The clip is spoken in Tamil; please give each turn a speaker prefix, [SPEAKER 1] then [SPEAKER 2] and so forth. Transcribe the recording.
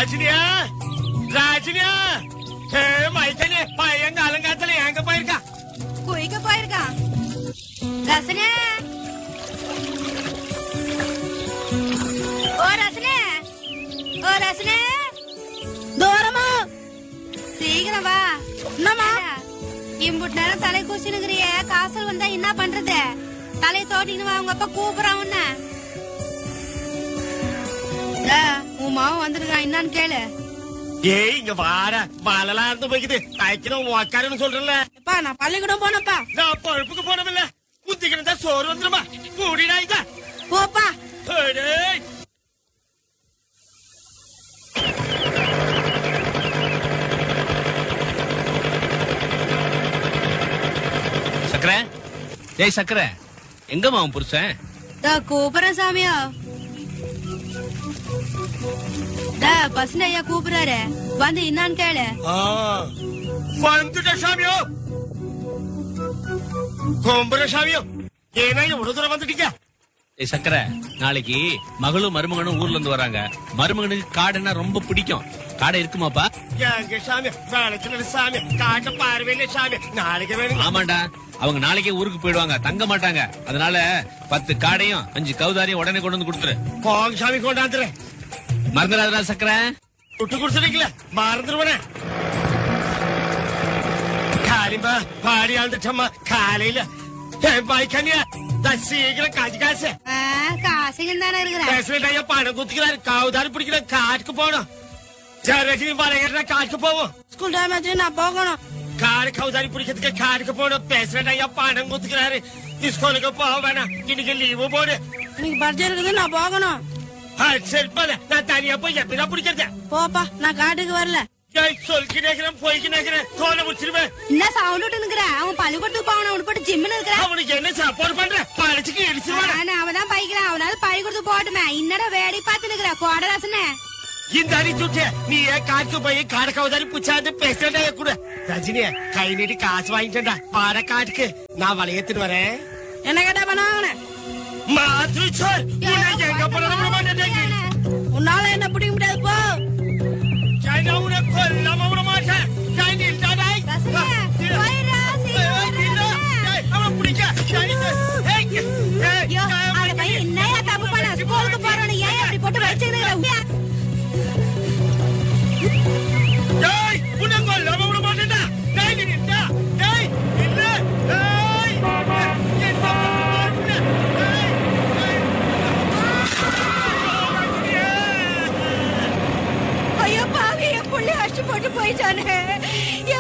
[SPEAKER 1] ராஜினியா ராஜினியா ஏ மைக்கனே பையன் காலங்காத்துல எங்க போயிருக்கா
[SPEAKER 2] குயிக்க போயிருக்கான் ரசனே ஓ ரசனே ஓ ரசனே தூரமா சீக்கிரம் வா என்னமா இம்புட்டு நேரம் தலை கூசினுங்கிறிய காசல் வந்தா என்ன பண்றது தலை தோட்டின்னு வா உங்க அப்பா கூப்பிடுறான் உன்ன டா, உன் மாவன் வந்திருக்கான் என்னன்னு கேளு
[SPEAKER 1] ஏய் இங்க வாட மழலாம் இருந்து போய்க்குது தைக்கணும் உக்காருன்னு சொல்றேன்ல
[SPEAKER 2] அப்பா நான் பள்ளிக்கூடம் போனப்பா
[SPEAKER 1] நான் பழுப்புக்கு போனமில்ல குத்திக்கணும் தான் சோறு வந்துருமா கூடிடா இதா
[SPEAKER 2] போப்பா
[SPEAKER 1] ஏய்
[SPEAKER 3] சக்கர ஏய் சக்கர எங்கம்மா உன் புருஷன்
[SPEAKER 2] டா கூப்பிடுறேன் சாமியா டா பசங்க ஐயா கூப்பிடுறாரு வந்து என்னான்னு கேளு
[SPEAKER 1] ஆ, வந்துட்ட சாமியோ கும்புற சாமியோ ஏன்னா இவ்வளவு தூரம் வந்துட்டீங்க
[SPEAKER 3] ஏய் சக்கர நாளைக்கு மகளும் மருமகனும் ஊர்ல இருந்து வராங்க மருமகனுக்கு காடுன்னா ரொம்ப பிடிக்கும் காடை இருக்குமாப்பா
[SPEAKER 1] எங்க சாமி வேலைக்கு சாமி காட்ட பார்வையில சாமி நாளைக்கு வேணும்
[SPEAKER 3] ஆமாண்டா அவங்க நாளைக்கே ஊருக்கு போயிடுவாங்க தங்க மாட்டாங்க அதனால பத்து காடையும் அஞ்சு கவுதாரியும் உடனே கொண்டு வந்து கொடுத்துரு
[SPEAKER 1] போங்க சாமி கொண்டாந்துறேன்
[SPEAKER 3] மறந்துடாதடா சக்கர
[SPEAKER 1] விட்டு கொடுத்துட்டீங்களா மறந்துடுவேன் காலிம்பா பாடி ஆழ்ந்துட்டம்மா காலையில என் பாய்க்கனியா சீக்கிரம் காஜி காசு
[SPEAKER 2] ஆ, காசுங்க தானே இருக்கிறேன்
[SPEAKER 1] பிரசிடண்ட் ஐயா பணம் குத்துக்கிறாரு காவுதாரி பிடிக்கிற காட்டுக்கு போகணும் ஜரஜினி பாருங்க காட்டுக்கு போவோம்
[SPEAKER 2] ஸ்கூல் டைம் ஆச்சு நான் போகணும்
[SPEAKER 1] காடு கவுதாரி பிடிக்கிறதுக்கு காட்டுக்கு போகணும் பிரசிடண்ட் ஐயா பணம் குத்துக்கிறாரு ஸ்கூலுக்கு போக வேணாம் இன்னைக்கு லீவு போடு
[SPEAKER 2] இன்னைக்கு பர்ஜர் இருக்குது நான் போகணும்
[SPEAKER 1] ஆ, சரி போத நான் தனியா போய் எப்படிதான் பிடிக்கிறது
[SPEAKER 2] போப்பா நான் காட்டுக்கு வரல
[SPEAKER 1] ஏய், சொல்லிக்கு நேக்கிறேன் போய்க்கு நேக்கிறேன் தோலை முடிச்சிருவேன்
[SPEAKER 2] என்ன சவுண்ட் விட்டு நிக்கிறேன் அவன் பள்ளிக்கூடத்துக்கு போகணும் அவனு போட்டு ஜிம்னு இருக்கிறேன்
[SPEAKER 1] அவனுக்கு என்ன சப்போர்ட் பண்ற பழச்சுக்கு இடிச்சிருவான
[SPEAKER 2] அவன் தான் பைக்கிறான் அவனாவது பள்ளிக்கூடத்துக்கு போட்டுமே இன்னடா வேடி பார்த்து நிக்கிறேன் போட ரசனே
[SPEAKER 1] இந்த அடி சுட்டு நீ ஏன் காட்டுக்கு போய் காடு கவுதாரி புச்சாந்து பேசுறா கூட ரஜினி கை நீட்டி காசு வாங்கிட்டா பாட காட்டுக்கு நான் வளையத்துட்டு வரேன்
[SPEAKER 2] என்ன கேட்டா பண்ண
[SPEAKER 1] மாத்ரு சார் உன்னை எங்க போனாலும் விட மாட்டேன்
[SPEAKER 2] உன்னால என்ன பிடிக்க முடியாது போ
[SPEAKER 1] நான் உன்னை கொல்லாம விட மாட்டேன் நான் நின்றாடாய்.
[SPEAKER 2] ரசனே,
[SPEAKER 1] இரு.
[SPEAKER 2] போயிடுறா, சீக்கிரம்
[SPEAKER 1] ஏய்,
[SPEAKER 2] போயிடுறா,
[SPEAKER 1] இல்ல.
[SPEAKER 2] ரசனே.
[SPEAKER 1] ஏய், அவனை பிடிக்க. ஏய், ஏய், ஏய்,
[SPEAKER 2] ஐயோ,
[SPEAKER 1] ஏய்,
[SPEAKER 2] அந்த பையன் என்னையா தப்பு பண்ண? ஸ்கூலுக்கு போறவனை ஏன் இப்படி போட்டு வச்சுக்கிட்டு
[SPEAKER 1] ஏய், உன்னை கொல்லாம விட மாட்டேன்டா. டேய், நீ நின்றா. டேய், நில்லு. ஏய், என்ன பண்ண? ஏய், ஏய்.
[SPEAKER 2] ஐயோ பாவி என் புள்ளி அடிச்சு போட்டு போயிட்டானே